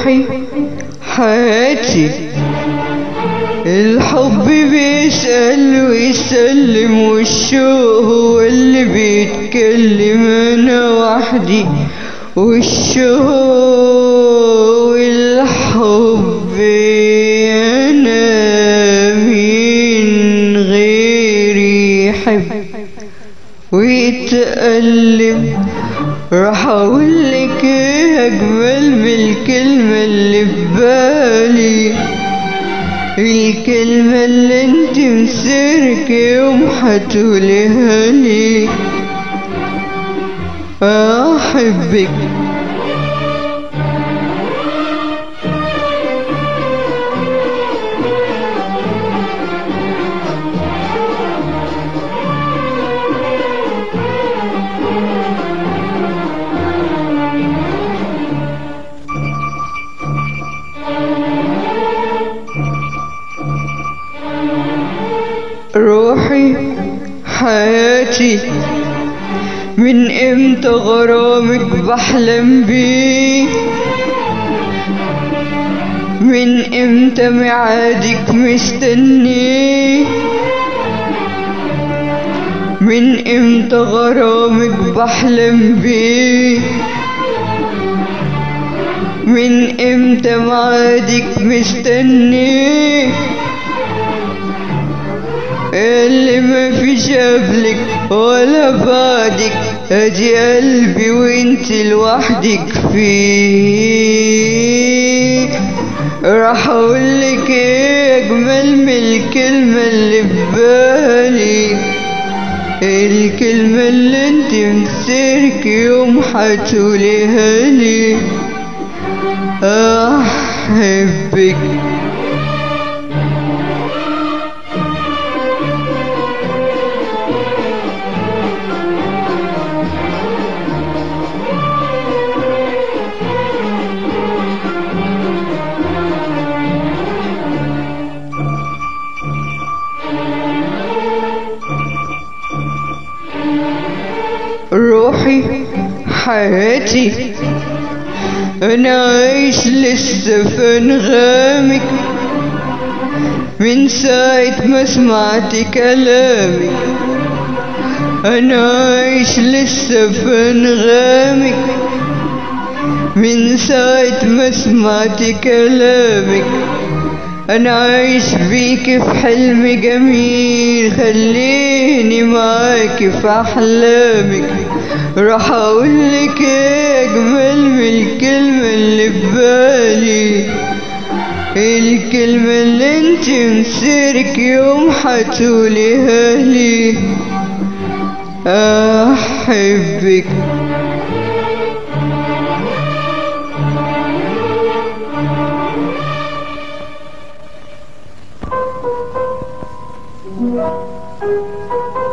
روحي حياتي الحب بيسأل ويسلم والشوق هو اللي بيتكلم أنا وحدي والشوق والحب أنا مين غيري يحب ويتألم راح أقولك إيه أجمل من الكلمة اللي في بالي الكلمة اللي انت مسيرك يوم هتقوليها لي أحبك روحي حياتي من امتى غرامك بحلم بيه من امتى ميعادك مستنيه من امتى غرامك بحلم بيه من امتى ميعادك مستنيه اللي ما فيش قبلك ولا بعدك ادي قلبي وانت لوحدك فيه راح اقولك ايه اجمل من الكلمة اللي في بالي الكلمة اللي انت مسيرك يوم هتقوليها لي احبك روحي حياتي انا عايش لسه في انغامك من ساعة ما سمعت كلامك انا عايش لسه في انغامك من ساعة ما سمعت كلامك انا عايش بيك في حلم جميل خليني معاك في احلامك راح اقولك ايه اجمل من الكلمة اللي في بالي الكلمة اللي انت مسيرك يوم هتقوليها لي احبك Thank you.